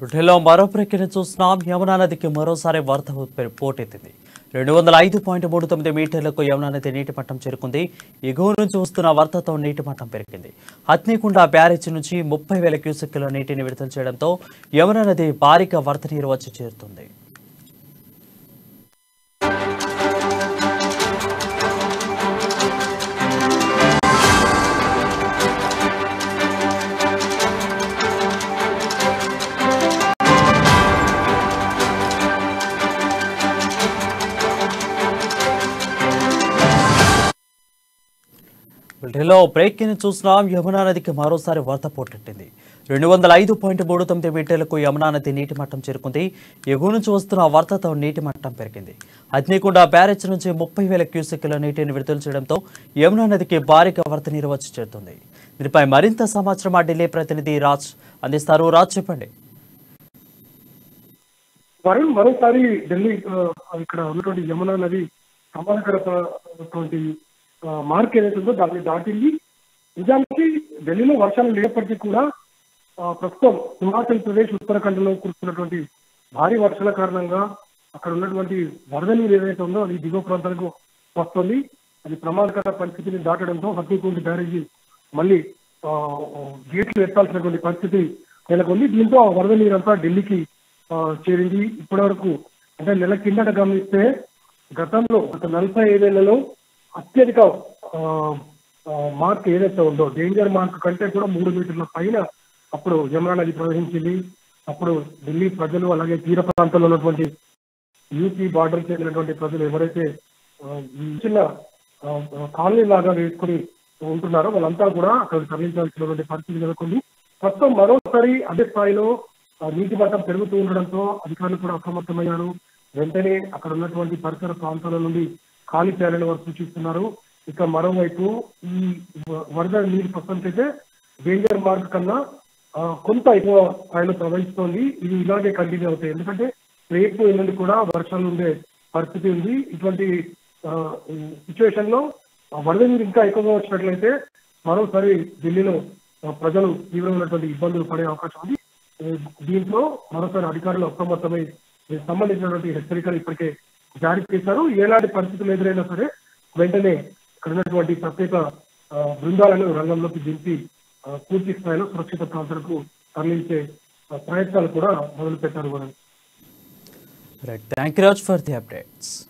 బుల్టెలో మరో ప్రక్రియ చూస్తున్నాం యమునా నదికి మరోసారి వరద ఉత్పత్తి పోటెత్తింది రెండు వందల ఐదు పాయింట్ మూడు తొమ్మిది మీటర్లకు యమునా నది నీటి మట్టం చేరుకుంది ఎగువ నుంచి వస్తున్న వరదతో నీటి మట్టం పెరిగింది హత్నీకుండ బ్యారేజ్ నుంచి ముప్పై వేల క్యూసెక్కుల నీటిని విడుదల చేయడంతో యమునా నది భారీగా వరద నీరు వచ్చి చేరుతుంది బులెటిన్లో బ్రేకింగ్ చూస్తున్నాం యమునా నదికి మరోసారి వరద పోటెట్టింది రెండు వందల ఐదు పాయింట్ మూడు తొమ్మిది మీటర్లకు యమునా నది నీటి మట్టం చేరుకుంది ఎగువ నుంచి వస్తున్న వరదతో నీటి మట్టం పెరిగింది అగ్నికొండ బ్యారేజ్ నుంచి ముప్పై వేల క్యూసెక్కుల నీటిని విడుదల చేయడంతో యమునా నదికి భారీగా వరద నీరు వచ్చి చేరుతుంది దీనిపై మరింత సమాచారం మా ఢిల్లీ ప్రతినిధి రాజ్ అందిస్తారు రాజ్ చెప్పండి వరుణ్ మరోసారి ఢిల్లీ ఆ, ఇక్కడ ఉన్నటువంటి యమునా నది ప్రమాదకరమైనటువంటి ఆ, మార్క్ ఏదైతే ఉందో దాన్ని దాటింది నిజానికి ఢిల్లీలో వర్షాలు లేనప్పటికీ కూడా ఆ, ప్రస్తుతం హిమాచల్ ప్రదేశ్ ఉత్తరాఖండ్ లో కురుస్తున్నటువంటి భారీ వర్షాల కారణంగా అక్కడ ఉన్నటువంటి వరద నీరు ఏదైతే ఉందో అది దిగువ ప్రాంతాలకు వస్తుంది అది ప్రమాదకర పరిస్థితిని దాటడంతో హత్యకుండి బ్యారేజీ మళ్ళీ ఆ, గేట్లు ఎత్తాల్సినటువంటి పరిస్థితి నెలకొంది దీంతో ఆ వరద నీరంతా ఢిల్లీకి ఆ, చేరింది ఇప్పటి వరకు అంటే నెల కిందట గమనిస్తే గతంలో గత నలభై ఐదేళ్లలో అత్యధిక ఆ, ఆ, మార్క్ ఏదైతే ఉందో డేంజర్ మార్క్ కంటే కూడా మూడు మీటర్ల పైన అప్పుడు యమునా నది ప్రవహించింది అప్పుడు ఢిల్లీ ప్రజలు అలాగే తీర ప్రాంతంలో ఉన్నటువంటి యూపీ బార్డర్ చెందినటువంటి ప్రజలు ఎవరైతే ఆ, ఈ చిన్న ఆ, ఆ, కాలనీ లాగా వేసుకుని ఉంటున్నారో వాళ్ళంతా కూడా అక్కడ తరలించాల్సినటువంటి పరిస్థితి నెలకొంది ప్రస్తుతం మరోసారి అదే స్థాయిలో ఆ, నీటి మట్టం పెరుగుతూ ఉండడంతో అధికారులు కూడా అప్రమత్తమయ్యారు వెంటనే అక్కడ ఉన్నటువంటి పరిసర ప్రాంతాల నుండి ఖాళీ చేయాలని వారు సూచిస్తున్నారు ఇక మరోవైపు ఈ వ- వరద నీరు ప్రస్తుతానికైతే డేంజర్ మార్క్ కన్నా ఆ, కొంత ఎక్కువ స్థాయిలో ప్రవహిస్తోంది ఇది ఇలాగే కంటిన్యూ అవుతాయి ఎందుకంటే రేపు ఎల్లుండి కూడా వర్షాలు ఉండే పరిస్థితి ఉంది ఇటువంటి సిచ్యువేషన్ లో ఆ వరద నీరు ఇంకా ఎక్కువగా వచ్చినట్లయితే మరోసారి ఢిల్లీలో ఆ, ప్రజలు తీవ్రమైనటువంటి ఇబ్బందులు పడే అవకాశం ఉంది ఏ, దీంట్లో మరోసారి అధికారులు అప్రమత్తమై దీనికి సంబంధించినటువంటి హెచ్చరికలు ఇప్పటికే జారీ చేశారు ఎలాంటి పరిస్థితులు ఎదురైనా సరే వెంటనే ఇక్కడ ఉన్నటువంటి ప్రత్యేక ఆ, బృందాలను రంగంలోకి దింపి ఆ, పూర్తి స్థాయిలో సురక్షిత ప్రాంతాలకు తరలించే ఆ, ప్రయత్నాలు కూడా మొదలు పెట్టారు right thank you Raj for the updates